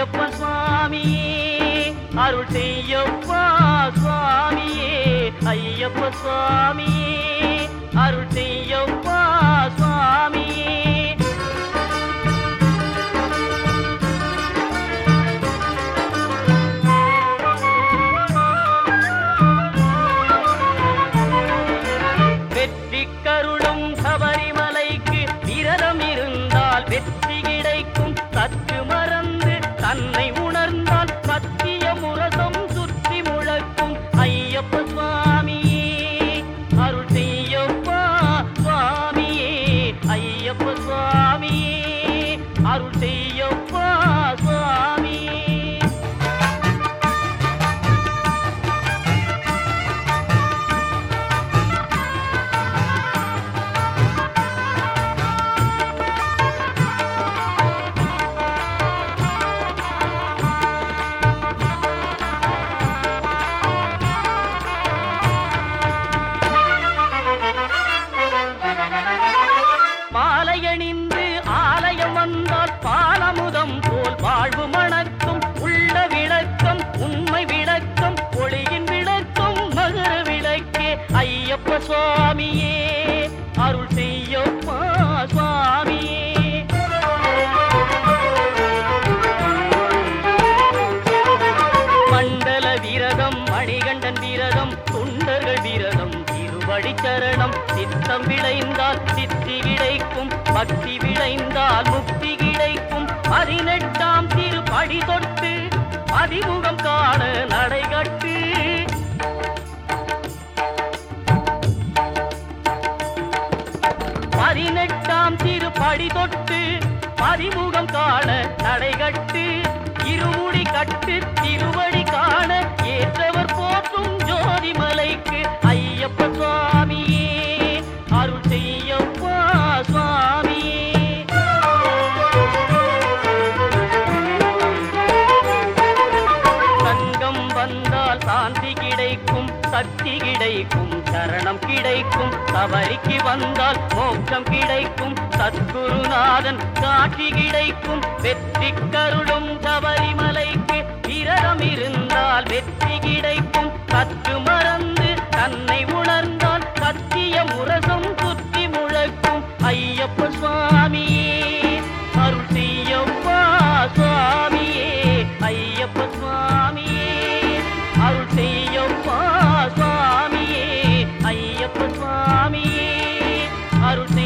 ஐயப்ப சுவாமியே அருள் செய்யப்பா சுவாமியே ஐயப்ப சுவாமியே அருள் செய்யப்பா சுவாமியே வெற்றி கருளும் சபரிமலைக்கு விரதம் இருந்தால் வெற்றி கிடைக்கும் சற்று மறந்து தன்னை உணர்ந்தால் சத்திய முரசம் சுற்றி முழக்கும் ஐயப்ப சுவாமியே அருள் செய்யப்பா சுவாமியே ஐயப்ப சுவாமியே அருள் செய்யப்பா சுவாமியே மாலையணிந்து ஆலயம் வந்தால் பாலமுதம் போல் வாழ்வு மணக்கும் உள்ள விளக்கம் உண்மை விளக்கம் ஒளியின் விளக்கம் மகர விளக்கே ஐயப்ப சுவாமியே அருள் செய்யப்பா சுவாமியே மண்டல விரதம் மணிகண்டன் விரதம் தொண்டர்கள் விரதம் திருவடி சரணம் சித்தம் விளைந்தால் சித்தி கிடைக்கும் பக்தி விளைந்தால் முக்தி கிடைக்கும் பதினெட்டாம் திருப்படி தொட்டு பதிமுகம் காண நடைகட்டு பதினெட்டாம் திருப்படி தொட்டு பதிமுகம் காண நடைகட்டு இருமுடி கட்டு திருவடி காண ஏற்றவர் போற்றும் ஜோதிமலைக்கு ஐயப்ப சுவாமியே அருள் செய்யப்பா சுவாமியே சங்கம் வந்தால் சாந்தி கிடைக்கும் சக்தி கிடைக்கும் சரணம் கிடைக்கும் சபரிக்கு வந்தால் மோட்சம் கிடைக்கும் சத்குருநாதன் காட்சி கிடைக்கும் வெற்றி கருளும் சபரிமலைக்கு விரதம் இருந்தால் வெற்றி கிடைக்கும் சற்று மறந்து தன்னை உணர்ந்தால் சத்திய முரசம் சுற்றி முழக்கும் ஐயப்ப சுவாமியே அருள் செய்யப்பா சுவாமியே ஐயப்ப சுவாமியே அருள் செய்யப்பா சுவாமியே ஐயப்ப சுவாமியே அருள்